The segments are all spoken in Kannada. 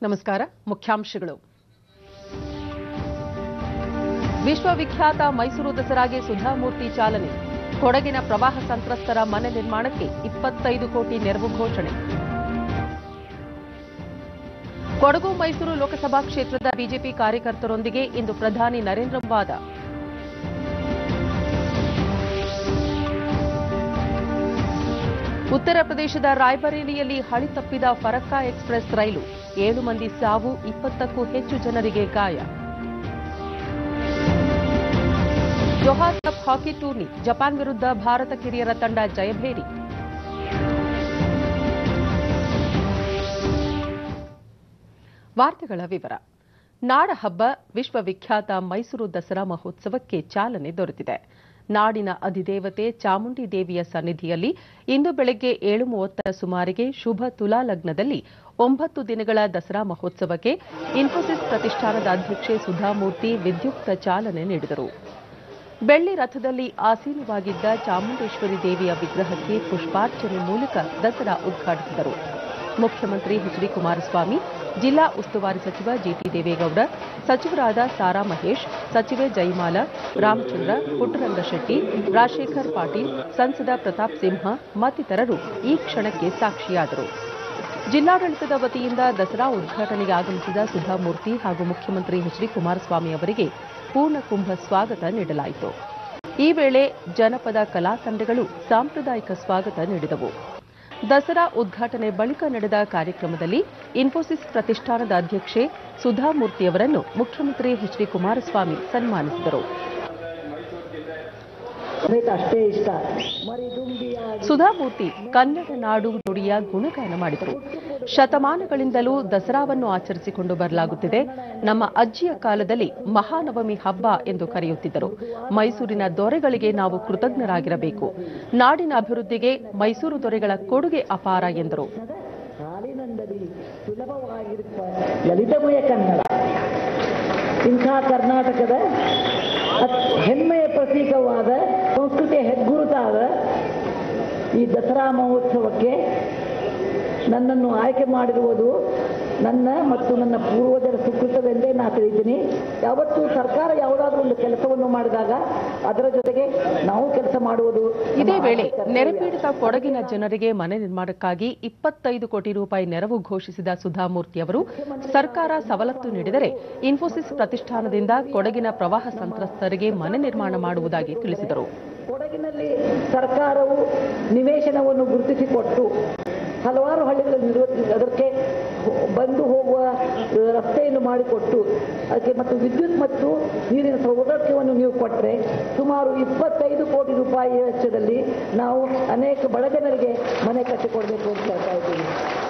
ನಮಸ್ಕಾರ ಮುಖ್ಯಾಂಶಗಳು ವಿಶ್ವವಿಖ್ಯಾತ ಮೈಸೂರು ದಸರಾಗೆ ಸುಧಾಮೂರ್ತಿ ಚಾಲನೆ ಕೊಡಗಿನ ಪ್ರವಾಹ ಸಂತ್ರಸ್ತರ ಮನೆ ನಿರ್ಮಾಣಕ್ಕೆ ಇಪ್ಪತ್ತೈದು ಕೋಟಿ ನೆರವು ಘೋಷಣೆ ಕೊಡಗು ಮೈಸೂರು ಲೋಕಸಭಾ ಕ್ಷೇತ್ರದ ಬಿಜೆಪಿ ಕಾರ್ಯಕರ್ತರೊಂದಿಗೆ ಇಂದು ಪ್ರಧಾನಿ ನರೇಂದ್ರ ವಾದ ಉತ್ತರ ಪ್ರದೇಶದ ರಾಯ್ಬರೇಲಿಯಲ್ಲಿ ಹಳಿ ತಪ್ಪಿದ ಫರಕ್ಕಾ ಎಕ್ಸ್ಪ್ರೆಸ್ ರೈಲು ಏಳು ಮಂದಿ ಸಾವು ಇಪ್ಪತ್ತಕ್ಕೂ ಹೆಚ್ಚು ಜನರಿಗೆ ಗಾಯ Johor cup hockey tourney Japan ವಿರುದ್ಧ ಭಾರತ ಕಿರಿಯರ ತಂಡ ಜಯಭೇರಿ ವಾರ್ತೆಗಳ ವಿವರ ನಾಡ ಹಬ್ಬ ವಿಶ್ವವಿಖ್ಯಾತ ಮೈಸೂರು ದಸರಾ ಮಹೋತ್ಸವಕ್ಕೆ ಚಾಲನೆ ದೊರೆತಿದೆ ನಾಡಿನ ಅಧಿದೇವತೆ ಚಾಮುಂಡಿ ದೇವಿಯ ಸನ್ನಿಧಿಯಲ್ಲಿ ಇಂದು ಬೆಳಗ್ಗೆ ಏಳು ಮೂವತ್ತರ ಸುಮಾರಿಗೆ ಶುಭ ತುಲಾ ಲಗ್ನದಲ್ಲಿ ಒಂಬತ್ತು ದಿನಗಳ ದಸರಾ ಮಹೋತ್ಸವಕ್ಕೆ ಇನ್ಫೋಸಿಸ್ ಪ್ರತಿಷ್ಠಾನದ ಅಧ್ಯಕ್ಷೆ ಸುಧಾಮೂರ್ತಿ ವಿದ್ಯುಕ್ತ ಚಾಲನೆ ನೀಡಿದರು ಬೆಳ್ಳಿ ರಥದಲ್ಲಿ ಆಸೀನವಾಗಿದ್ದ ಚಾಮುಂಡೇಶ್ವರಿ ದೇವಿಯ ವಿಗ್ರಹಕ್ಕೆ ಪುಷ್ಪಾರ್ಚನೆ ಮೂಲಕ ದಸರಾ ಉದ್ಘಾಟಿಸಿದರು ಮುಖ್ಯಮಂತ್ರಿ ಎಚ್ ಡಿ ಕುಮಾರಸ್ವಾಮಿ ಜಿಲ್ಲಾ ಉಸ್ತುವಾರಿ ಸಚಿವ ಜಿಟಿ ದೇವೇಗೌಡ ಸಚಿವರಾದ ಸಾರಾ ಮಹೇಶ್ ಸಚಿವೆ ಜಯಮಾಲ ರಾಮಚಂದ್ರ ಪುಟ್ಟರಂಗಶೆಟ್ಟಿ ರಾಜಶೇಖರ್ ಪಾಟೀಲ್ ಸಂಸದ ಪ್ರತಾಪ್ ಸಿಂಹ ಮತ್ತಿತರರು ಈ ಕ್ಷಣಕ್ಕೆ ಸಾಕ್ಷಿಯಾದರು ಜಿಲ್ಲಾಡಳಿತದ ವತಿಯಿಂದ ದಸರಾ ಉದ್ಘಾಟನೆಗೆ ಆಗಮಿಸಿದ ಸುಧಾಮೂರ್ತಿ ಹಾಗೂ ಮುಖ್ಯಮಂತ್ರಿ ಎಚ್ ಡಿ ಕುಮಾರಸ್ವಾಮಿ ಅವರಿಗೆ ಪೂರ್ಣಕುಂಭ ಸ್ವಾಗತ ನೀಡಲಾಯಿತು ಈ ವೇಳೆ ಜನಪದ ಕಲಾ ತಂಡಗಳು ಸಾಂಪ್ರದಾಯಿಕ ಸ್ವಾಗತ ನೀಡಿದವು ದಸರಾ ಉದ್ಘಾಟನೆ ಬಳಿಕ ನಡೆದ ಕಾರ್ಯಕ್ರಮದಲ್ಲಿ ಇನ್ಫೋಸಿಸ್ ಪ್ರತಿಷ್ಠಾನದ ಅಧ್ಯಕ್ಷೆ ಸುಧಾಮೂರ್ತಿಯವರನ್ನು ಮುಖ್ಯಮಂತ್ರಿ ಎಚ್ ಡಿ ಕುಮಾರಸ್ವಾಮಿ ಸನ್ಮಾನಿಸಿದರು ಅದಕ್ಕೆ ಅಷ್ಟೇ ಇಷ್ಟ ಮರಿ ದುಂಬಿಯಾಗಿ ಸುಧಾಮೂರ್ತಿ ಕನ್ನಡ ನಾಡು ನುಡಿಯ ಗುಣಗಾನ ಮಾಡಿದರು ಶತಮಾನಗಳಿಂದಲೂ ದಸರಾವನ್ನು ಆಚರಿಸಿಕೊಂಡು ಬರಲಾಗುತ್ತಿದೆ ನಮ್ಮ ಅಜ್ಜಿಯ ಕಾಲದಲ್ಲಿ ಮಹಾನವಮಿ ಹಬ್ಬ ಎಂದು ಕರೆಯುತ್ತಿದ್ದರು ಮೈಸೂರಿನ ದೊರೆಗಳಿಗೆ ನಾವು ಕೃತಜ್ಞರಾಗಿರಬೇಕು ನಾಡಿನ ಅಭಿವೃದ್ಧಿಗೆ ಮೈಸೂರು ದೊರೆಗಳ ಕೊಡುಗೆ ಅಪಾರ ಎಂದರು ಹಾಲಿನಂದಲಿ ಸುಲಭವಾಗಿರುವ ಲಲಿತಮಯ ಕನ್ನಡ ಇಂಥ ಕರ್ನಾಟಕದ ಅತ್ ಹೆಮ್ಮೆಯ ಪ್ರತೀಕವಾದ ಸಂಸ್ಕೃತಿಯ ಹೆಗ್ಗುರುತಾದ ಈ ದಸರಾ ಮಹೋತ್ಸವಕ್ಕೆ ನನ್ನನ್ನು ಆಯ್ಕೆ ಮಾಡಿರುವುದು ನನ್ನ ಮತ್ತು ನನ್ನ ಪೂರ್ವಜರ ಸುಕೃತವೆಂದೇ ನಾ ತಿಳಿತೀನಿ ಯಾವತ್ತೂ ಸರ್ಕಾರ ಯಾವುದಾದ್ರೂ ಒಂದು ಕೆಲಸವನ್ನು ಮಾಡಿದಾಗ ಅದರ ಜೊತೆಗೆ ನಾವು ಕೆಲಸ ಮಾಡುವುದು ನಮ್ಮ ಇದೇ ವೇಳೆ ಆದ್ಯ ಕರ್ತವ್ಯ. ನೆರೆಪೀಡಿತ ಕೊಡಗಿನ ಜನರಿಗೆ ಮನೆ ನಿರ್ಮಾಣಕ್ಕಾಗಿ ಇಪ್ಪತ್ತೈದು ಕೋಟಿ ರೂಪಾಯಿ ನೆರವು ಘೋಷಿಸಿದ ಸುಧಾಮೂರ್ತಿ ಅವರು ಸರ್ಕಾರ ಸವಲತ್ತು ನೀಡಿದರೆ ಇನ್ಫೋಸಿಸ್ ಪ್ರತಿಷ್ಠಾನದಿಂದ ಕೊಡಗಿನ ಪ್ರವಾಹ ಸಂತ್ರಸ್ತರಿಗೆ ಮನೆ ನಿರ್ಮಾಣ ಮಾಡುವುದಾಗಿ ತಿಳಿಸಿದರು ಕೊಡಗಿನಲ್ಲಿ ಸರ್ಕಾರವು ನಿವೇಶನವನ್ನು ಗುರುತಿಸಿಕೊಟ್ಟು ಹಲವಾರು ಹಳ್ಳಿಗಳು ನಿರ್ವಹಿಸಿ ಅದಕ್ಕೆ ಹೊ- ಬಂದು ಹೋಗುವ ಅಹ್, ರಸ್ತೆಯನ್ನು ಮಾಡಿಕೊಟ್ಟು ಅದಕ್ಕೆ ಮತ್ತು ವಿದ್ಯುತ್ ಮತ್ತು ನೀರಿನ ಸೌಲಭ್ಯವನ್ನು ನೀವು ಕೊಟ್ಟರೆ ಸುಮಾರು ಇಪ್ಪತ್ತೈದು ಕೋಟಿ ರೂಪಾಯಿ ವೆಚ್ಚದಲ್ಲಿ ನಾವು ಅನೇಕ ಬಡ ಜನರಿಗೆ ಮನೆ ಕಟ್ಟಿಕೊಡಬೇಕು ಅಂತ ಹೇಳ್ತಾ ಇದ್ದೀವಿ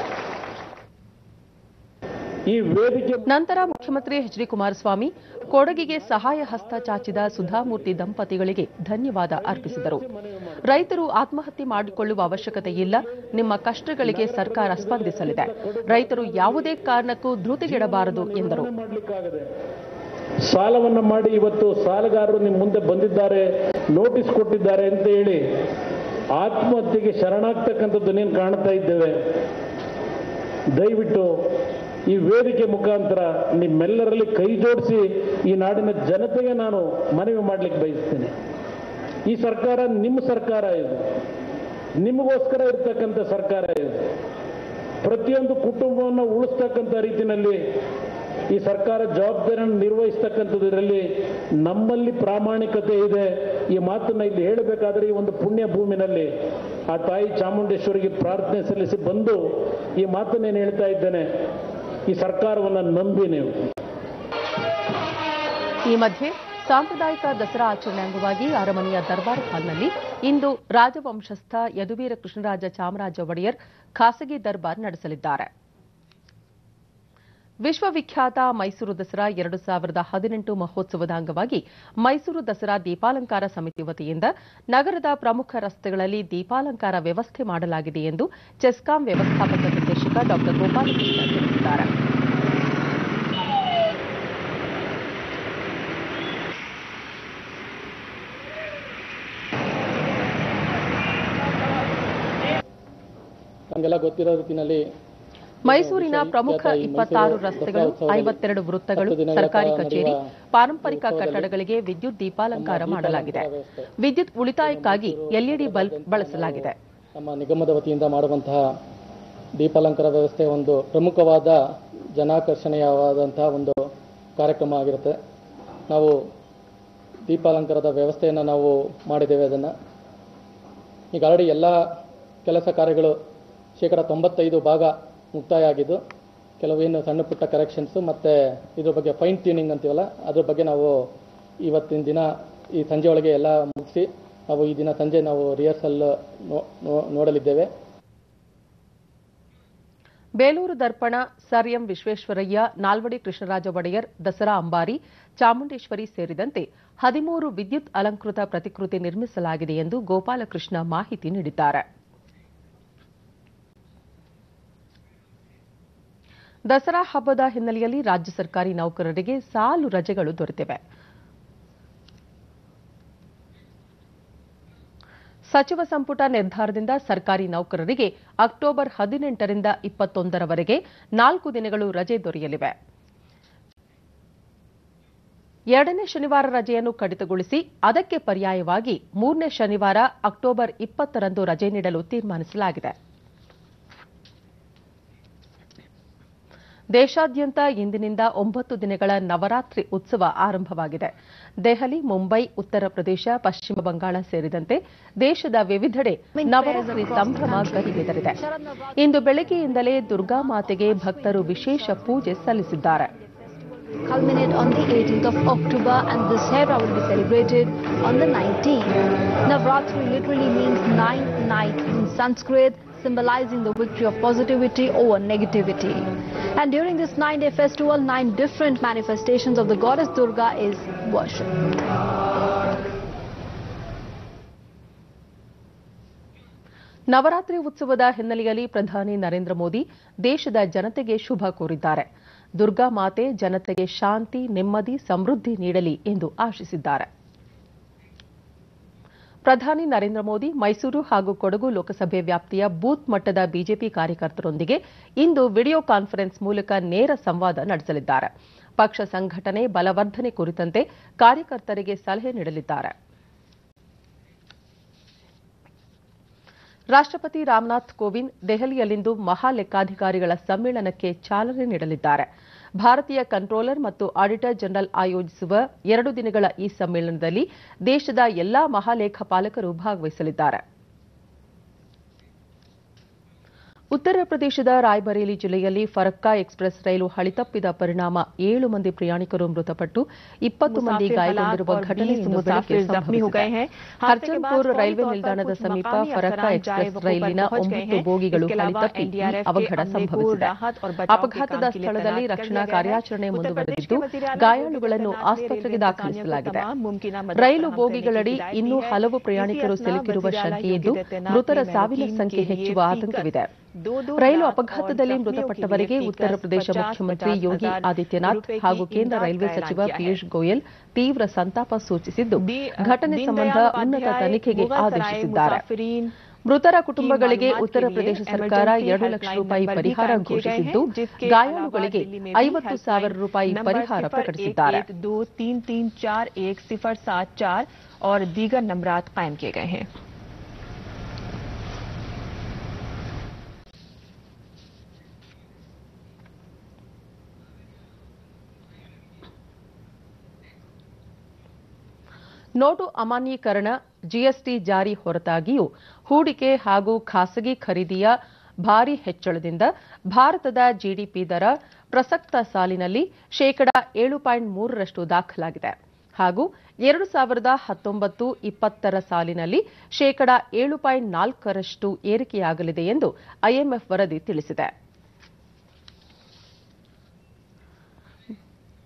ಈ ವೇದಿಕೆ ನಂತರ ಮುಖ್ಯಮಂತ್ರಿ ಎಚ್ ಡಿ ಕುಮಾರಸ್ವಾಮಿ ಕೊಡಗಿಗೆ ಸಹಾಯ ಹಸ್ತ ಚಾಚಿದ ಸುಧಾಮೂರ್ತಿ ದಂಪತಿಗಳಿಗೆ ಧನ್ಯವಾದ ಅರ್ಪಿಸಿದರು ರೈತರು ಆತ್ಮಹತ್ಯೆ ಮಾಡಿಕೊಳ್ಳುವ ಅವಶ್ಯಕತೆ ಇಲ್ಲ ನಿಮ್ಮ ಕಷ್ಟಗಳಿಗೆ ಸರ್ಕಾರ ಸ್ಪಂದಿಸಲಿದೆ ರೈತರು ಯಾವುದೇ ಕಾರಣಕ್ಕೂ ಧೃತಿಗೆಡಬಾರದು ಎಂದರು ಮಾಡಲಿಕ್ಕಾಗದೆ ಸಾಲವನ್ನ ಮಾಡಿ ಇವತ್ತು ಸಾಲಗಾರರು ನಿಮ್ಮ ಮುಂದೆ ಬಂದಿದ್ದಾರೆ ನೋಟಿಸ್ ಕೊಟ್ಟಿದ್ದಾರೆ ಅಂತ ಹೇಳಿ ಆತ್ಮಹತ್ಯೆಗೆ ಶರಣಾಗ್ತಕ್ಕಂಥದ್ದು ನೀನು ಕಾಣ್ತಾ ಇದ್ದೇವೆ ದಯವಿಟ್ಟು ಈ ವೇದಿಕೆ ಮುಖಾಂತರ ನಿಮ್ಮೆಲ್ಲರಲ್ಲಿ ಕೈ ಜೋಡಿಸಿ ಈ ನಾಡಿನ ಜನತೆಗೆ ನಾನು ಮನವಿ ಮಾಡಲಿಕ್ಕೆ ಬಯಸ್ತೇನೆ ಈ ಸರ್ಕಾರ ನಿಮ್ಮ ಸರ್ಕಾರ ಇದು ನಿಮಗೋಸ್ಕರ ಇರ್ತಕ್ಕಂಥ ಸರ್ಕಾರ ಇದು ಪ್ರತಿಯೊಂದು ಕುಟುಂಬವನ್ನು ಉಳಿಸ್ತಕ್ಕಂಥ ರೀತಿಯಲ್ಲಿ ಈ ಸರ್ಕಾರ ಜವಾಬ್ದಾರಿಯನ್ನು ನಿರ್ವಹಿಸ್ತಕ್ಕಂಥದ್ರಲ್ಲಿ ನಮ್ಮಲ್ಲಿ ಪ್ರಾಮಾಣಿಕತೆ ಇದೆ ಈ ಮಾತನ್ನ ಇಲ್ಲಿ ಹೇಳಬೇಕಾದ್ರೆ ಈ ಒಂದು ಪುಣ್ಯ ಭೂಮಿನಲ್ಲಿ ಆ ತಾಯಿ ಚಾಮುಂಡೇಶ್ವರಿಗೆ ಪ್ರಾರ್ಥನೆ ಸಲ್ಲಿಸಿ ಬಂದು ಈ ಮಾತನ್ನೇನು ಹೇಳ್ತಾ ಇದ್ದೇನೆ ಈ ಸರ್ಕಾರವನ್ನು ನಂಬಿ ನೀವು ಈ ಮಧ್ಯೆ ಸಾಂಪ್ರದಾಯಿಕ ದಸರಾ ಆಚರಣೆ ಅಂಗವಾಗಿ ಅರಮನೆಯ ದರ್ಬಾರ್ ಹಾಲ್ನಲ್ಲಿ ಇಂದು ರಾಜವಂಶಸ್ಥ ಯದುವೀರ ಕೃಷ್ಣರಾಜ ಚಾಮರಾಜ ಒಡೆಯರ್ ಖಾಸಗಿ ದರ್ಬಾರ್ ನಡೆಸಲಿದ್ದಾರೆ ವಿಶ್ವವಿಖ್ಯಾತ ಮೈಸೂರು ದಸರಾ ಎರಡು ಸಾವಿರದ ಹದಿನೆಂಟು ಮಹೋತ್ಸವದ ಅಂಗವಾಗಿ ಮೈಸೂರು ದಸರಾ ದೀಪಾಲಂಕಾರ ಸಮಿತಿ ವತಿಯಿಂದ ನಗರದ ಪ್ರಮುಖ ರಸ್ತೆಗಳಲ್ಲಿ ದೀಪಾಲಂಕಾರ ವ್ಯವಸ್ಥೆ ಮಾಡಲಾಗಿದೆ ಎಂದು ಚೆಸ್ಕಾಂ ವ್ಯವಸ್ಥಾಪಕ ನಿರ್ದೇಶಕ ಡಾ ಗೋಪಾಲಕೃಷ್ಣ ತಿಳಿಸಿದ್ದಾರೆ ನಮಗೆಲ್ಲ ಗೊತ್ತಿರೋ ರೀತಿಯಲ್ಲಿ ಮೈಸೂರಿನ ವಿಶ್ವವಿಖ್ಯಾತ ಪ್ರಮುಖ ಈ ಇಪ್ಪತ್ತಾರು ಮೈಸೂರು ರಸ್ತೆಗಳು ದಸರಾ ಉತ್ಸವದಲ್ಲಿ ಐವತ್ತೆರಡು ವೃತ್ತಗಳು ಹತ್ತು ದಿನಗಳ ಸರ್ಕಾರಿ ಕಾಲ ಕಚೇರಿ ನಡೆಯುವ ಪಾರಂಪರಿಕ ಉತ್ಸವದಲ್ಲಿ ಕಟ್ಟಡಗಳಿಗೆ ವಿದ್ಯುತ್ ದೀಪಾಲಂಕಾರ ನಮ್ಮ ಮಾಡಲಾಗಿದೆ ದೀಪಾಲಂಕಾರ ವ್ಯವಸ್ಥೆ. ವಿದ್ಯುತ್ ಉಳಿತಾಯಕ್ಕಾಗಿ ಎಲ್ಇಡಿ ಬಲ್ಬ್ ಬಳಸಲಾಗಿದೆ ನಮ್ಮ ನಿಗಮದ ವತಿಯಿಂದ ಮಾಡುವಂತಹ ದೀಪಾಲಂಕಾರ ವ್ಯವಸ್ಥೆ ಒಂದು ಪ್ರಮುಖವಾದ ಜನಾಕರ್ಷಣೀಯವಾದಂತಹ ಒಂದು ಕಾರ್ಯಕ್ರಮ ಆಗಿರುತ್ತೆ ನಾವು ದೀಪಾಲಂಕಾರದ ವ್ಯವಸ್ಥೆಯನ್ನು ನಾವು ಮಾಡಿದ್ದೇವೆ ಅದನ್ನು ಈಗ ಆಲ್ರೆಡಿ ಎಲ್ಲ ಕೆಲಸ ಕಾರ್ಯಗಳು ಶೇಕಡ ತೊಂಬತ್ತೈದು ಭಾಗ ಮುಕ್ತಾಯ ಆಗಿದ್ದು ಕೆಲವೇನು ಸಣ್ಣ ಪುಟ್ಟ ಕರೆಕ್ಷನ್ಸು ಮತ್ತು ಇದ್ರ ಬಗ್ಗೆ ಫೈನ್ ಟ್ಯೂನಿಂಗ್ ಅಂತೀವಲ್ಲ ಅದ್ರ ಬಗ್ಗೆ ನಾವು ಇವತ್ತಿನ ದಿನ ಈ ಸಂಜೆ ಒಳಗೆ ಎಲ್ಲ ಮುಗಿಸಿ ನಾವು ಈ ದಿನ ಸಂಜೆ ನಾವು ರಿಹರ್ಸಲ್ ನೋಡಲಿದ್ದೇವೆ ಬೇಲೂರು ದರ್ಪಣ ಸರ್ ಎಂ ವಿಶ್ವೇಶ್ವರಯ್ಯ ನಾಲ್ವಡಿ ಕೃಷ್ಣರಾಜ ಒಡೆಯರ್ ದಸರಾ ಅಂಬಾರಿ ಚಾಮುಂಡೇಶ್ವರಿ ಸೇರಿದಂತೆ ಹದಿಮೂರು ವಿದ್ಯುತ್ ಅಲಂಕೃತ ಪ್ರತಿಕೃತಿ ನಿರ್ಮಿಸಲಾಗಿದೆ ಎಂದು ಗೋಪಾಲಕೃಷ್ಣ ಮಾಹಿತಿ ನೀಡಿದ್ದಾರೆ ದಸರಾ ಹಬ್ಬದ ಹಿನ್ನೆಲೆಯಲ್ಲಿ ರಾಜ್ಯ ಸರ್ಕಾರಿ ನೌಕರರಿಗೆ ಸಾಲು ರಜೆಗಳು ದೊರೆತಿವೆ ಸಚಿವ ಸಂಪುಟ ನಿರ್ಧಾರದಿಂದ ಸರ್ಕಾರಿ ನೌಕರರಿಗೆ ಅಕ್ಟೋಬರ್ ಹದಿನೆಂಟರಿಂದ ಇಪ್ಪತ್ತೊಂದರವರೆಗೆ ನಾಲ್ಕು ದಿನಗಳು ರಜೆ ದೊರೆಯಲಿವೆ ಎರಡನೇ ಶನಿವಾರ ರಜೆಯನ್ನು ಕಡಿತಗೊಳಿಸಿ ಅದಕ್ಕೆ ಪರ್ಯಾಯವಾಗಿ ಮೂರನೇ ಶನಿವಾರ ಅಕ್ಟೋಬರ್ ಇಪ್ಪತ್ತರಂದು ರಜೆ ನೀಡಲು ತೀರ್ಮಾನಿಸಲಾಗಿದೆ ದೇಶಾದ್ಯಂತ ಇಂದಿನಿಂದ ಒಂಬತ್ತು ದಿನಗಳ ನವರಾತ್ರಿ ಉತ್ಸವ ಆರಂಭವಾಗಿದೆ ದೆಹಲಿ ಮುಂಬೈ ಉತ್ತರ ಪ್ರದೇಶ ಪಶ್ಚಿಮ ಬಂಗಾಳ ಸೇರಿದಂತೆ ದೇಶದ ವಿವಿಧೆಡೆ ನವರಾತ್ರಿ ಸಂಭ್ರಮ ಗರಿಗೆದರಿದೆ ಇಂದು ಬೆಳಗ್ಗೆಯಿಂದಲೇ ದುರ್ಗಾ ಮಾತೆಗೆ ಭಕ್ತರು ವಿಶೇಷ ಪೂಜೆ ಸಲ್ಲಿಸಿದ್ದಾರೆ culminate on the 18th of October and this Hera will be celebrated on the 19th. Navratri literally means ninth night in Sanskrit, symbolizing the victory of positivity over negativity. And during this nine-day festival, nine different manifestations of the goddess Durga is worshipped. Navratri ಉತ್ಸವದ ಹಿನ್ನೆಲೆಯಲ್ಲಿ ಪ್ರಧಾನಿ ನರೇಂದ್ರ ಮೋದಿ ದೇಶದ ಜನತೆಗೆ ಶುಭ ಕೋರಿದ್ದಾರೆ ದುರ್ಗಾ ಮಾತೆ ಜನತೆಗೆ ಶಾಂತಿ ನೆಮ್ಮದಿ ಸಮೃದ್ಧಿ ನೀಡಲಿ ಎಂದು ಆಶಿಸಿದ್ದಾರೆ ಪ್ರಧಾನಿ ನರೇಂದ್ರ ಮೋದಿ ಮೈಸೂರು ಹಾಗೂ ಕೊಡಗು ಲೋಕಸಭೆ ವ್ಯಾಪ್ತಿಯ ಬೂತ್ ಮಟ್ಟದ ಬಿಜೆಪಿ ಕಾರ್ಯಕರ್ತರೊಂದಿಗೆ ಇಂದು ವಿಡಿಯೋ ಕಾನ್ಫರೆನ್ಸ್ ಮೂಲಕ ನೇರ ಸಂವಾದ ನಡೆಸಲಿದ್ದಾರೆ ಪಕ್ಷ ಸಂಘಟನೆ ಬಲವರ್ಧನೆ ಕುರಿತಂತೆ ಕಾರ್ಯಕರ್ತರಿಗೆ ಸಲಹೆ ನೀಡಲಿದ್ದಾರೆ ರಾಷ್ಟ್ರಪತಿ ರಾಮನಾಥ್ ಕೋವಿಂದ್ ದೆಹಲಿಯಲ್ಲಿಂದು ಮಹಾ ಲೆಕ್ಕಾಧಿಕಾರಿಗಳ ಸಮ್ಮೇಳನಕ್ಕೆ ಚಾಲನೆ ನೀಡಲಿದ್ದಾರೆ ಭಾರತೀಯ ಕಂಟ್ರೋಲರ್ ಮತ್ತು ಆಡಿಟರ್ ಜನರಲ್ ಆಯೋಜಿಸುವ ಎರಡು ದಿನಗಳ ಈ ಸಮ್ಮೇಳನದಲ್ಲಿ ದೇಶದ ಎಲ್ಲಾ ಮಹಾಲೇಖಪಾಲಕರು ಭಾಗವಹಿಸಲಿದ್ದಾರೆ ಉತ್ತರ ಪ್ರದೇಶದ ರಾಯ್ಬರೇಲಿ ಜಿಲ್ಲೆಯಲ್ಲಿ ಫರಕ್ಕಾ ಎಕ್ಸ್ಪ್ರೆಸ್ ರೈಲು ಹಳಿತಪ್ಪಿದ ಪರಿಣಾಮ ಏಳು ಮಂದಿ ಪ್ರಯಾಣಿಕರು ಮೃತಪಟ್ಟು ಇಪ್ಪತ್ತು ಮಂದಿ ಗಾಯಗೊಂಡಿರುವ ಘಟನೆ ಇಂದು ಬೆಳಗ್ಗೆ ಸಂಭವಿಸಿದೆ ಹರ್ಜನ್ಪುರ್ ರೈಲ್ವೆ ನಿಲ್ದಾಣದ ಸಮೀಪ ಫರಕ್ಕಾ ಎಕ್ಸ್ಪ್ರೆಸ್ ರೈಲಿನ ಒಂಬತ್ತು ಬೋಗಿಗಳು ಹಳಿತಪ್ಪಿ ಈ ಅವಘಡ ಸಂಭವಿಸಿದೆ ಅಪಘಾತದ ಸ್ಥಳದಲ್ಲಿ ರಕ್ಷಣಾ ಕಾರ್ಯಾಚರಣೆ ಮುಂದುವರೆದಿದ್ದು ಗಾಯಾಳುಗಳನ್ನು ಆಸ್ಪತ್ರೆಗೆ ದಾಖಲಿಸಲಾಗಿದೆ ರೈಲು ಬೋಗಿಗಳಡಿ ಇನ್ನೂ ಹಲವು ಪ್ರಯಾಣಿಕರು ಸಿಲುಕಿರುವ ಶಂಕೆಯಿದ್ದು ಮೃತರ ಸಾವಿನ ಸಂಖ್ಯೆ ಹೆಚ್ಚುವ ಆತಂಕವಿದೆ ರೈಲು ಅಪಘಾತದಲ್ಲಿ ಮೃತಪಟ್ಟವರಿಗೆ ಉತ್ತರ ಪ್ರದೇಶ ಮುಖ್ಯಮಂತ್ರಿ ಯೋಗಿ ಆದಿತ್ಯನಾಥ್ ಹಾಗೂ ಕೇಂದ್ರ ರೈಲ್ವೆ ಸಚಿವ ಪಿಯೂಷ್ ಗೋಯಲ್ ತೀವ್ರ ಸಂತಾಪ ಸೂಚಿಸಿದ್ದು ಘಟನೆ ಸಂಬಂಧ ಉನ್ನತ ತನಿಖೆಗೆ ಆದೇಶಿಸಿದ್ದಾರೆ ಮೃತರ ಕುಟುಂಬಗಳಿಗೆ ಉತ್ತರ ಪ್ರದೇಶ ಸರ್ಕಾರ ಎರಡು ಲಕ್ಷ ರೂಪಾಯಿ ಪರಿಹಾರ ಘೋಷಿಸಿದ್ದು ಗಾಯಾಳುಗಳಿಗೆ ಐವತ್ತು ಸಾವಿರ ರೂಪಾಯಿ ಪರಿಹಾರ ಪ್ರಕಟಿಸಿದ್ದಾರೆ दो तीन तीन चार एक सिफर सात चार और दीगर नंबरात कायम किए गए हैं ನೋಟು ಅಮಾನ್ಯೀಕರಣ ಜಿಎಸ್ಟಿ ಜಾರಿ ಹೊರತಾಗಿಯೂ ಹೂಡಿಕೆ ಹಾಗೂ ಖಾಸಗಿ ಖರೀದಿಯ ಭಾರಿ ಹೆಚ್ಚಳದಿಂದ ಭಾರತದ ಜಿಡಿಪಿ ದರ ಪ್ರಸಕ್ತ ಸಾಲಿನಲ್ಲಿ ಶೇಕಡಾ ಏಳು ಪಾಯಿಂಟ್ ಮೂರರಷ್ಟು ದಾಖಲಾಗಿದೆ ಹಾಗೂ ಎರಡು ಸಾವಿರದ ಹತ್ತೊಂಬತ್ತು ಇಪ್ಪತ್ತರ ಸಾಲಿನಲ್ಲಿ ಶೇಕಡಾ ಏಳು ಪಾಯಿಂಟ್ ನಾಲ್ಕರಷ್ಟು ಏರಿಕೆಯಾಗಲಿದೆ ಎಂದು ಐಎಂಎಫ್ ವರದಿ ತಿಳಿಸಿದೆ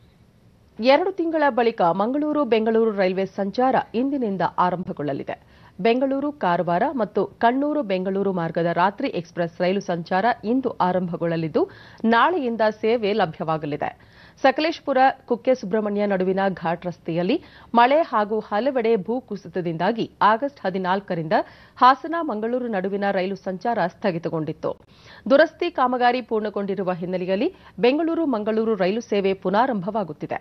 ಎರಡು ತಿಂಗಳ ಬಳಿಕ ಮಂಗಳೂರು ಬೆಂಗಳೂರು ರೈಲ್ವೆ ಸಂಚಾರ ಇಂದಿನಿಂದ ಆರಂಭಗೊಳ್ಳಲಿದೆ ಬೆಂಗಳೂರು ಕಾರವಾರ ಮತ್ತು ಕಣ್ಣೂರು ಬೆಂಗಳೂರು ಮಾರ್ಗದ ರಾತ್ರಿ ಎಕ್ಸ್ಪ್ರೆಸ್ ರೈಲು ಸಂಚಾರ ಇಂದು ಆರಂಭಗೊಳ್ಳಲಿದ್ದು ನಾಳೆಯಿಂದ ಸೇವೆ ಲಭ್ಯವಾಗಲಿದೆ ಸಕಲೇಶಪುರ ಕುಕ್ಕೆ ಸುಬ್ರಹ್ಮಣ್ಯ ನಡುವಿನ ಘಾಟ್ ರಸ್ತೆಯಲ್ಲಿ ಮಳೆ ಹಾಗೂ ಹಲವೆಡೆ ಭೂಕುಸಿತದಿಂದಾಗಿ ಆಗಸ್ಟ್ ಹದಿನಾಲ್ಕರಿಂದ ಹಾಸನ ಮಂಗಳೂರು ನಡುವಿನ ರೈಲು ಸಂಚಾರ ಸ್ಥಗಿತಗೊಂಡಿತ್ತು ದುರಸ್ತಿ ಕಾಮಗಾರಿ ಪೂರ್ಣಗೊಂಡಿರುವ ಹಿನ್ನೆಲೆಯಲ್ಲಿ ಬೆಂಗಳೂರು ಮಂಗಳೂರು ರೈಲು ಸೇವೆ ಪುನಾರಂಭವಾಗುತ್ತಿದೆ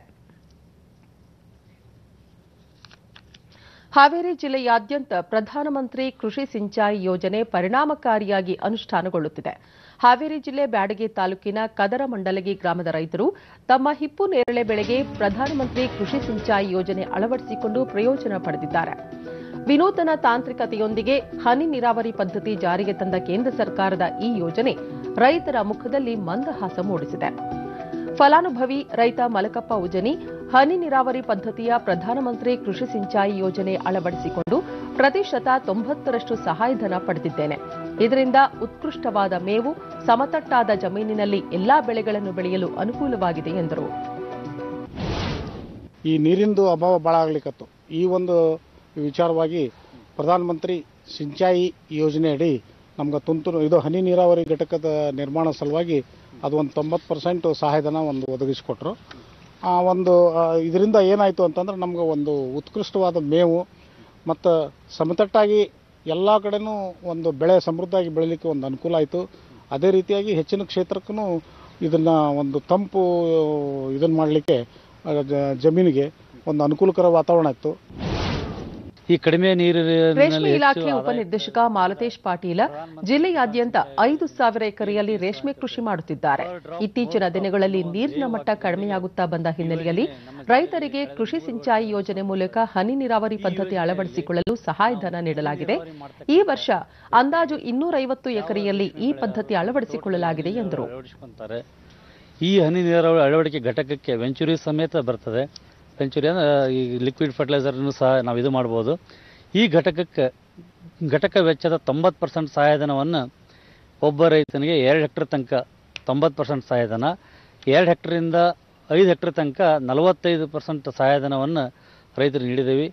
ಹಾವೇರಿ ಜಿಲ್ಲೆಯಾದ್ಯಂತ ಪ್ರಧಾನಮಂತ್ರಿ ಕೃಷಿ ಸಿಂಚಾಯಿ ಯೋಜನೆ ಪರಿಣಾಮಕಾರಿಯಾಗಿ ಅನುಷ್ಠಾನಗೊಳ್ಳುತ್ತಿದೆ ಹಾವೇರಿ ಜಿಲ್ಲೆ ಬ್ಯಾಡಗಿ ತಾಲೂಕಿನ ಕದರ ಮಂಡಲಗಿ ಗ್ರಾಮದ ರೈತರು ತಮ್ಮ ಹಿಪ್ಪು ನೇರಳೆ ಬೆಳೆಗೆ ಪ್ರಧಾನಮಂತ್ರಿ ಕೃಷಿ ಸಿಂಚಾಯಿ ಯೋಜನೆ ಅಳವಡಿಸಿಕೊಂಡು ಪ್ರಯೋಜನ ಪಡೆದಿದ್ದಾರೆ ವಿನೂತನ ತಾಂತ್ರಿಕತೆಯೊಂದಿಗೆ ಹನಿ ನೀರಾವರಿ ಪದ್ಧತಿ ಜಾರಿಗೆ ತಂದ ಕೇಂದ್ರ ಸರ್ಕಾರದ ಈ ಯೋಜನೆ ರೈತರ ಮುಖದಲ್ಲಿ ಮಂದಹಾಸ ಮೂಡಿಸಿದೆ ಫಲಾನುಭವಿ ರೈತ ಮಲಕಪ್ಪ ಉಜನಿ ಹನಿ ನೀರಾವರಿ ಪದ್ಧತಿಯ ಪ್ರಧಾನಮಂತ್ರಿ ಕೃಷಿ ಸಿಂಚಾಯಿ ಯೋಜನೆ ಅಳವಡಿಸಿಕೊಂಡು ಪ್ರತಿಶತ ತೊಂಬತ್ತರಷ್ಟು ಸಹಾಯಧನ ಪಡೆದಿದ್ದೇನೆ ಇದರಿಂದ ಉತ್ಕೃಷ್ಟವಾದ ಮೇವು ಸಮತಟ್ಟಾದ ಜಮೀನಿನಲ್ಲಿ ಎಲ್ಲಾ ಬೆಳೆಗಳನ್ನು ಬೆಳೆಯಲು ಅನುಕೂಲವಾಗಿದೆ ಎಂದರು ಈ ನೀರಿಂದು ಅಭಾವ ಭಾಳ ಆಗ್ಲಿಕ್ಕತ್ತು ಈ ಒಂದು ವಿಚಾರವಾಗಿ ಪ್ರಧಾನಮಂತ್ರಿ ಸಿಂಚಾಯಿ ಯೋಜನೆಯಡಿ ನಮ್ಗೆ ತುಂತುರು ಇದು ಹನಿ ನೀರಾವರಿ ಘಟಕದ ನಿರ್ಮಾಣ ಸಲುವಾಗಿ ಅದು ಒಂದು ತೊಂಬತ್ತು ಪರ್ಸೆಂಟ್ ಸಹಾಯಧನ ಒಂದು ಒದಗಿಸಿಕೊಟ್ರು ಆ ಒಂದು ಇದರಿಂದ ಏನಾಯಿತು ಅಂತಂದ್ರೆ ನಮ್ಗೆ ಒಂದು ಉತ್ಕೃಷ್ಟವಾದ ಮೇವು ಮತ್ತು ಸಮತಟ್ಟಾಗಿ ಎಲ್ಲ ಕಡೆನೂ ಒಂದು ಬೆಳೆ ಸಮೃದ್ಧವಾಗಿ ಬೆಳೀಲಿಕ್ಕೆ ಒಂದು ಅನುಕೂಲ ಆಯಿತು ಅದೇ ರೀತಿಯಾಗಿ ಹೆಚ್ಚಿನ ಕ್ಷೇತ್ರಕ್ಕೂ ಇದನ್ನು ಒಂದು ತಂಪು ಇದನ್ನು ಮಾಡಲಿಕ್ಕೆ ಜಮೀನಿಗೆ ಒಂದು ಅನುಕೂಲಕರ ವಾತಾವರಣ ಇತ್ತು ಈ ಕಡಿಮೆ ರೇಷ್ಮೆ ನೀರಿನಲ್ಲಿ ಇಲಾಖೆ ಉಪನಿರ್ದೇಶಕ ಮಾಲತೇಶ್ ಪಾಟೀಲ ಜಿಲ್ಲೆಯಾದ್ಯಂತ ಐದು ಸಾವಿರ ಎಕರೆಯಲ್ಲಿ ರೇಷ್ಮೆ ಕೃಷಿ ಮಾಡುತ್ತಿದ್ದಾರೆ ಇತ್ತೀಚಿನ ದಿನಗಳಲ್ಲಿ ನೀರಿನ ಮಟ್ಟ ಕಡಿಮೆಯಾಗುತ್ತಾ ಬಂದ ಹಿನ್ನೆಲೆಯಲ್ಲಿ ರೈತರಿಗೆ ಕೃಷಿ ಸಿಂಚಾಯಿ ಯೋಜನೆ ಮೂಲಕ ಹನಿ ನೀರಾವರಿ ಪದ್ಧತಿ ಅಳವಡಿಸಿಕೊಳ್ಳಲು ಸಹಾಯಧನ ನೀಡಲಾಗಿದೆ ಈ ವರ್ಷ ಅಂದಾಜು ಇನ್ನೂರೈವತ್ತು ಎಕರೆಯಲ್ಲಿ ಈ ಪದ್ಧತಿ ಅಳವಡಿಸಿಕೊಳ್ಳಲಾಗಿದೆ ಎಂದರು ಅಳವಡಿಸ್ಕೊಂತಾರೆ ಈ ಹನಿ ನೀರಾವರಿ ಅಳವಡಿಕೆ ಘಟಕಕ್ಕೆ ವೆಂಚುರಿ ಸಮೇತ ಬರ್ತದೆ ವೆಂಚುರಿ ಅಂದ್ರೆ ಈ ಲಿಕ್ವಿಡ್ ಫರ್ಟಿಲೈಸರ್ನು ಸಹ ನಾವು ಇದು ಮಾಡ್ಬೋದು ಈ ಘಟಕಕ್ಕೆ ಘಟಕ ವೆಚ್ಚದ ತೊಂಬತ್ತು ಪರ್ಸೆಂಟ್ ಸಹಾಯಧನವನ್ನು ಒಬ್ಬ ರೈತನಿಗೆ ಎರಡು ಹೆಕ್ಟರ್ ತನಕ ತೊಂಬತ್ತು ಪರ್ಸೆಂಟ್ ಸಹಾಯಧನ ಎರಡು ಹೆಕ್ಟರಿಂದ ಐದು ಹೆಕ್ಟರ್ ತನಕ ನಲವತ್ತೈದು ಪರ್ಸೆಂಟ್ ಸಹಾಯಧನವನ್ನು ರೈತರು ನೀಡಿದ್ದೀವಿ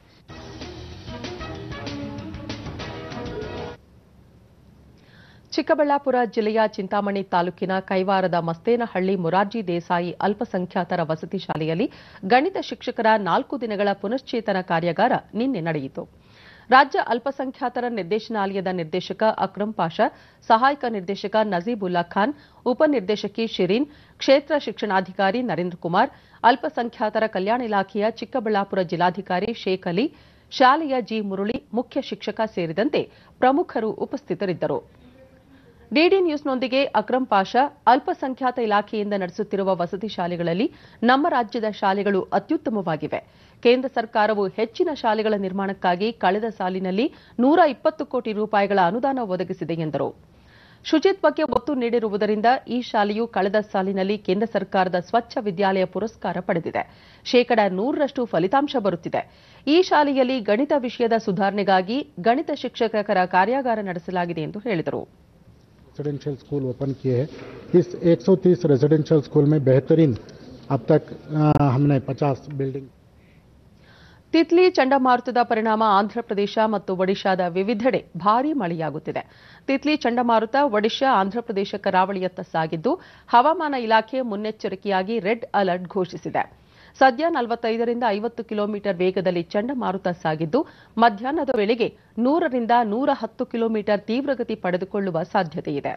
ಚಿಕ್ಕಬಳ್ಳಾಪುರ ಜಿಲ್ಲೆಯ ಚಿಂತಾಮಣಿ ತಾಲೂಕಿನ ಕೈವಾರದ ಮಸ್ತೇನಹಳ್ಳಿ ಮೊರಾರ್ಜಿ ದೇಸಾಯಿ ಅಲ್ಪಸಂಖ್ಯಾತರ ವಸತಿ ಶಾಲೆಯಲ್ಲಿ ಗಣಿತ ಶಿಕ್ಷಕರ ನಾಲ್ಕು ದಿನಗಳ ಪುನಶ್ಚೇತನ ಕಾರ್ಯಾಗಾರ ನಿನ್ನೆ ನಡೆಯಿತು ರಾಜ್ಯ ಅಲ್ಪಸಂಖ್ಯಾತರ ನಿರ್ದೇಶನಾಲಯದ ನಿರ್ದೇಶಕ ಅಕ್ರಂ ಪಾಷಾ ಸಹಾಯಕ ನಿರ್ದೇಶಕ ನಜೀಬುಲ್ಲಾ ಖಾನ್ ಉಪನಿರ್ದೇಶಕಿ ಶಿರೀನ್ ಕ್ಷೇತ್ರ ಶಿಕ್ಷಣಾಧಿಕಾರಿ ನರೇಂದ್ರ ಕುಮಾರ್ ಅಲ್ಪಸಂಖ್ಯಾತರ ಕಲ್ಯಾಣ ಇಲಾಖೆಯ ಚಿಕ್ಕಬಳ್ಳಾಪುರ ಜಿಲ್ಲಾಧಿಕಾರಿ ಶೇಖ್ ಅಲಿ ಶಾಲೆಯ ಜಿ ಮುರಳಿ ಮುಖ್ಯ ಶಿಕ್ಷಕ ಸೇರಿದಂತೆ ಪ್ರಮುಖರು ಉಪಸ್ಥಿತರಿದ್ದರು ಡಿಡಿ ನ್ಯೂಸ್ನೊಂದಿಗೆ ಅಕ್ರಂ ಪಾಷಾ ಅಲ್ಪಸಂಖ್ಯಾತ ಇಲಾಖೆಯಿಂದ ನಡೆಸುತ್ತಿರುವ ವಸತಿ ಶಾಲೆಗಳಲ್ಲಿ ನಮ್ಮ ರಾಜ್ಯದ ಶಾಲೆಗಳು ಅತ್ಯುತ್ತಮವಾಗಿವೆ ಕೇಂದ್ರ ಸರ್ಕಾರವು ಹೆಚ್ಚಿನ ಶಾಲೆಗಳ ನಿರ್ಮಾಣಕ್ಕಾಗಿ ಕಳೆದ ಸಾಲಿನಲ್ಲಿ ನೂರ ಇಪ್ಪತ್ತು ಕೋಟಿ ರೂಪಾಯಿಗಳ ಅನುದಾನ ಒದಗಿಸಿದೆ ಎಂದರು ಶುಚಿತ್ವಕ್ಕೆ ಒತ್ತು ನೀಡಿರುವುದರಿಂದ ಈ ಶಾಲೆಯು ಕಳೆದ ಸಾಲಿನಲ್ಲಿ ಕೇಂದ್ರ ಸರ್ಕಾರದ ಸ್ವಚ್ಛ ವಿದ್ಯಾಲಯ ಪುರಸ್ಕಾರ ಪಡೆದಿದೆ ಶೇಕಡ ನೂರರಷ್ಟು ಫಲಿತಾಂಶ ಬರುತ್ತಿದೆ ಈ ಶಾಲೆಯಲ್ಲಿ ಗಣಿತ ವಿಷಯದ ಸುಧಾರಣೆಗಾಗಿ ಗಣಿತ ಶಿಕ್ಷಕರ ಕಾರ್ಯಾಗಾರ ನಡೆಸಲಾಗಿದೆ ಎಂದು ಹೇಳಿದರು रेजिडेंशियल स्कूल ओपन किए हैं इस 130 रेजिडेंशियल स्कूल में बेहतरीन अब तक अ, हमने 50 बिल्डिंग ತಿತ್ಲಿ ಚಂಡಮಾರುತದ ಪರಿಣಾಮ ಆಂಧ್ರಪ್ರದೇಶ ಮತ್ತು ಒಡಿಶಾದ ವಿವಿಧೆಡೆ ಭಾರೀ ಮಳೆಯಾಗುತ್ತಿದೆ ತಿತ್ಲಿ ಚಂಡಮಾರುತ ಒಡಿಶಾ ಆಂಧ್ರಪ್ರದೇಶ ಕರಾವಳಿಯತ್ತ ಸಾಗಿದ್ದು ಹವಾಮಾನ ಇಲಾಖೆ ಮುನ್ನೆಚ್ಚರಿಕೆಯಾಗಿ ರೆಡ್ ಅಲರ್ಟ್ ಘೋಷಿಸಿದೆ ಸದ್ಯ ನಲವತ್ತೈದರಿಂದ ಐವತ್ತು ಕಿಲೋಮೀಟರ್ ವೇಗದಲ್ಲಿ ಚಂಡಮಾರುತ ಸಾಗಿದ್ದು ಮಧ್ಯಾಹ್ನದ ವೇಳೆಗೆ ನೂರರಿಂದ ನೂರ ಹತ್ತು ಕಿಲೋಮೀಟರ್ ತೀವ್ರಗತಿ ಪಡೆದುಕೊಳ್ಳುವ ಸಾಧ್ಯತೆಯಿದೆ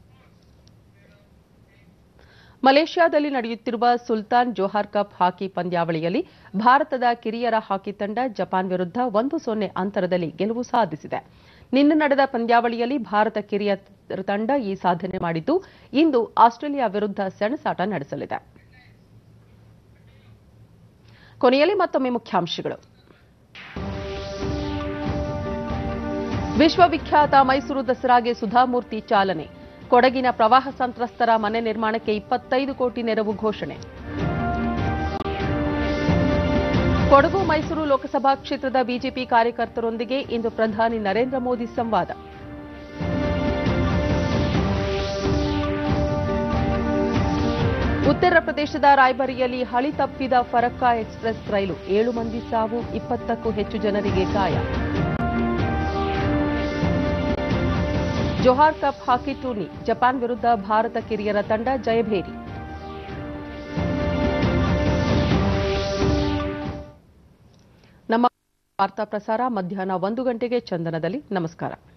ಮಲೇಷ್ಯಾದಲ್ಲಿ ನಡೆಯುತ್ತಿರುವ ಸುಲ್ತಾನ್ ಜೋಹಾರ್ ಕಪ್ ಹಾಕಿ ಪಂದ್ಯಾವಳಿಯಲ್ಲಿ ಭಾರತದ ಕಿರಿಯರ ಹಾಕಿ ತಂಡ ಜಪಾನ್ ವಿರುದ್ಧ ಒಂದು ಸೊನ್ನೆ ಅಂತರದಲ್ಲಿ ಗೆಲುವು ಸಾಧಿಸಿದೆ ನಿನ್ನೆ ನಡೆದ ಪಂದ್ಯಾವಳಿಯಲ್ಲಿ ಭಾರತ ಕಿರಿಯರ ತಂಡ ಈ ಸಾಧನೆ ಮಾಡಿದ್ದು ಇಂದು ಆಸ್ಟ್ರೇಲಿಯಾ ವಿರುದ್ಧ ಸೆಣಸಾಟ ನಡೆಸಲಿದೆ ಕೊನೆಯಲ್ಲಿ ಮತ್ತೊಮ್ಮೆ ಮುಖ್ಯಾಂಶಗಳು ವಿಶ್ವವಿಖ್ಯಾತ ಮೈಸೂರು ದಸರಾಗೆ ಸುಧಾಮೂರ್ತಿ ಚಾಲನೆ ಕೊಡಗಿನ ಪ್ರವಾಹ ಸಂತ್ರಸ್ತರ ಮನೆ ನಿರ್ಮಾಣಕ್ಕೆ ಇಪ್ಪತ್ತೈದು ಕೋಟಿ ನೆರವು ಘೋಷಣೆ ಕೊಡಗು ಮೈಸೂರು ಲೋಕಸಭಾ ಕ್ಷೇತ್ರದ ಬಿಜೆಪಿ ಕಾರ್ಯಕರ್ತರೊಂದಿಗೆ ಇಂದು ಪ್ರಧಾನಿ ನರೇಂದ್ರ ಮೋದಿ ಸಂವಾದ ಉತ್ತರ ಪ್ರದೇಶದ ರಾಯ್ಬರಿಯಲ್ಲಿ ಹಳಿ ತಪ್ಪಿದ ಫರಕ್ಕಾ ಎಕ್ಸ್ಪ್ರೆಸ್ ರೈಲು ಏಳು ಮಂದಿ ಸಾವು ಇಪ್ಪತ್ತಕ್ಕೂ ಹೆಚ್ಚು ಜನರಿಗೆ ಗಾಯ Johor cup hockey tourney Japan ವಿರುದ್ಧ ಭಾರತ ಕಿರಿಯರ ತಂಡ ಜಯಭೇರಿ ನಮ್ಮ ವಾರ್ತಾ ಪ್ರಸಾರ ಮಧ್ಯಾಹ್ನ ಒಂದು ಗಂಟೆಗೆ ಚಂದನದಲ್ಲಿ ನಮಸ್ಕಾರ